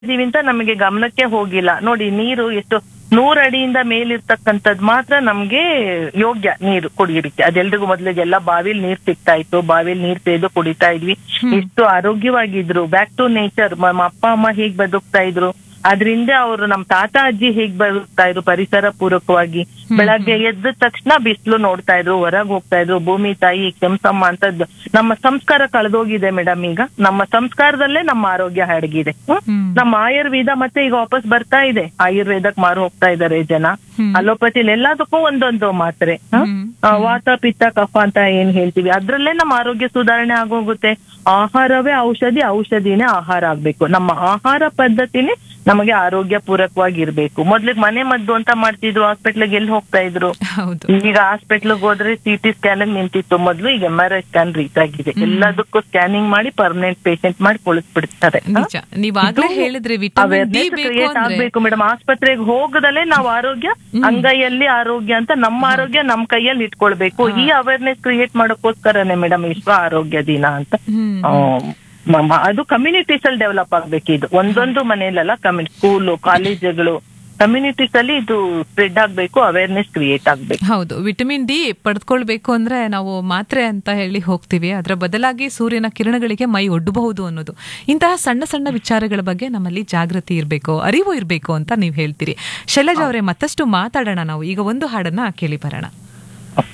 ಇದೀವಿ ಅಂತ ನಮಗೆ ಗಮನಕ್ಕೆ ಹೋಗಿಲ್ಲ ನೋಡಿ ನೀರು ಎಷ್ಟು ನೂರ್ ಅಡಿಯಿಂದ ಮೇಲಿರ್ತಕ್ಕಂಥದ್ ಮಾತ್ರ ನಮ್ಗೆ ಯೋಗ್ಯ ನೀರು ಕುಡಿಯೋದಕ್ಕೆ ಅದೆಲ್ರಿಗೂ ಮೊದ್ಲಿಗೆಲ್ಲ ಬಾವಿಲ್ ನೀರ್ ಸಿಗ್ತಾ ಇತ್ತು ಬಾವಿಲ್ ನೀರ್ ಸೇದು ಕುಡಿತಾ ಇದ್ವಿ ಎಷ್ಟು ಆರೋಗ್ಯವಾಗಿದ್ರು ಬ್ಯಾಕ್ ಟು ನೇಚರ್ ಅಪ್ಪ ಅಮ್ಮ ಹೇಗ್ ಬದುಕ್ತಾ ಇದ್ರು ಅದ್ರಿಂದ ಅವರು ನಮ್ ತಾತ ಅಜ್ಜಿ ಹೇಗ್ ಬದುಕ್ತಾ ಇದ್ರು ಪರಿಸರ ಪೂರಕವಾಗಿ ಬೆಳಗ್ಗೆ ಎದ್ದ ತಕ್ಷಣ ಬಿಸಿಲು ನೋಡ್ತಾ ಇದ್ರು ಹೊರಗ್ ಹೋಗ್ತಾ ಇದ್ರು ಭೂಮಿ ತಾಯಿ ಕೆಂಸಮ್ಮ ಅಂತದ್ದು ನಮ್ಮ ಸಂಸ್ಕಾರ ಕಳೆದೋಗಿದೆ ಮೇಡಮ್ ಈಗ ನಮ್ಮ ಸಂಸ್ಕಾರದಲ್ಲೇ ನಮ್ಮ ಆರೋಗ್ಯ ಹಡಗಿದೆ ಹ್ಮ್? ಹ್ಮ್. ನಮ್ಮ ಆಯುರ್ವೇದ ಮತ್ತೆ ಈಗ ವಾಪಸ್ ಬರ್ತಾ ಇದೆ ಆಯುರ್ವೇದಕ್ ಮಾರು ಹೋಗ್ತಾ ಇದಾರೆ ಜನ ಹ್ಮ್. ಅಲೋಪತಿಲಿ ಎಲ್ಲದಕ್ಕೂ ಒಂದೊಂದು ಮಾತ್ರೆ ಹ? ಹ್ಮ್. ಆ, ವಾತ ಪಿತ್ತ ಕಫ ಅಂತ ಏನ್ ಹೇಳ್ತೀವಿ ಅದ್ರಲ್ಲೇ ನಮ್ಮ ಆರೋಗ್ಯ ಸುಧಾರಣೆ ಆಗೋಗುತ್ತೆ ಆಹಾರವೇ ಔಷಧಿ ಔಷಧಿನೇ ಆಹಾರ ಆಗ್ಬೇಕು ನಮ್ಮ ಆಹಾರ ಪದ್ಧತಿನೇ ನಮಗೆ ಆರೋಗ್ಯ ಪೂರಕವಾಗಿರ್ಬೇಕು ಮೊದ್ಲಿಗೆ ಮನೆ ಮದ್ದು ಅಂತ ಮಾಡ್ತಿದ್ರು ಹಾಸ್ಪಿಟ್ಲಿಗೆ ಎಲ್ಲಿ ಹೋಗ್ತಾ ಇದ್ರು ಹೌದು ಈಗ ಹಾಸ್ಪಿಟ್ಲಿಗೆ ಹೋದ್ರೆ ಸಿ ಟಿ ಸ್ಕ್ಯಾನ್ ನಿಂತಿತ್ತು ಮೊದ್ಲು ಈಗ M R I scan reach ಆಗಿದೆ ಎಲ್ಲದಕ್ಕೂ ಸ್ಕ್ಯಾನಿಂಗ್ ಮಾಡಿ ಪರ್ಮನೆಂಟ್ ಪೇಷಂಟ್ ಮಾಡಿ ಕುಳಿಸ್ಬಿಡ್ತಾರೆ ಹ? ನಿಜ ನೀವಾಗ್ಲೇ ಇದು ಹೇಳಿದ್ರಿ ವಿಟಮಿನ್ ಡಿ awareness ಬೇಕು create ಅಂದ್ರೆ ಆಗ್ಬೇಕು ಮೇಡಮ್ ಆಸ್ಪತ್ರೆಗೆ ಹೋಗದಲ್ಲೇ ನಾವು ಆರೋಗ್ಯ ಅಂಗೈಯಲ್ಲಿ ಆರೋಗ್ಯ ಅಂತ ನಮ್ಮ ಆರೋಗ್ಯ ನಮ್ ಕೈಯಲ್ಲಿ ಇಟ್ಕೊಳ್ಬೇಕು ಈ ಅವೇರ್ನೆಸ್ ಕ್ರಿಯೇಟ್ ಮಾಡೋಕ್ಕೋಸ್ಕರನೇ ಮೇಡಮ್ ವಿಶ್ವ ಆರೋಗ್ಯ ದಿನ ಅಂತ ಹ್ಮ್ ಆ, ಮ- ಮ- ಅದು ಕಮ್ಯುನಿಟೀಸ್ ಅಲ್ಲಿ ಡೆವಲಪ್ ಆಗ್ಬೇಕು ಇದು ಒಂದೊಂದು ಮನೆಯಲ್ಲ ಕಮ್ಯುನಿ ಸ್ಕೂಲು ಕಾಲೇಜುಗಳು ಕಮ್ಯುನಿಟೀಸ್ ಅಲ್ಲಿ ಇದು ಸ್ಪ್ರೆಡ್ ಆಗ್ಬೇಕು ಅವೇರ್ನೆಸ್ ಕ್ರಿಯೇಟ್ ಆಗ್ಬೇಕು ಹೌದು ವಿಟಮಿನ್ ಡಿ ಪಡೆದುಕೊಳ್ಬೇಕು ಅಂದ್ರೆ ನಾವು ಮಾತ್ರೆ ಅಂತ ಹೇಳಿ ಹೋಗ್ತೀವಿ ಅದರ ಬದಲಾಗಿ ಸೂರ್ಯನ ಕಿರಣಗಳಿಗೆ ಮೈ ಒಡ್ಡಬಹುದು ಅನ್ನೋದು ಇಂತಹ ಸಣ್ಣ ಸಣ್ಣ ವಿಚಾರಗಳ ಬಗ್ಗೆ ನಮ್ಮಲ್ಲಿ ಜಾಗೃತಿ ಇರಬೇಕು ಅರಿವು ಇರಬೇಕು ಅಂತ ನೀವು ಹೇಳ್ತೀರಿ ಶೈಲಜಾ ಅವರೇ ಮತ್ತಷ್ಟು ಮಾತಾಡೋಣ ನಾವು ಈಗ ಒಂದು ಹಾಡನ್ನ ಕೇಳಿ ಬರೋಣ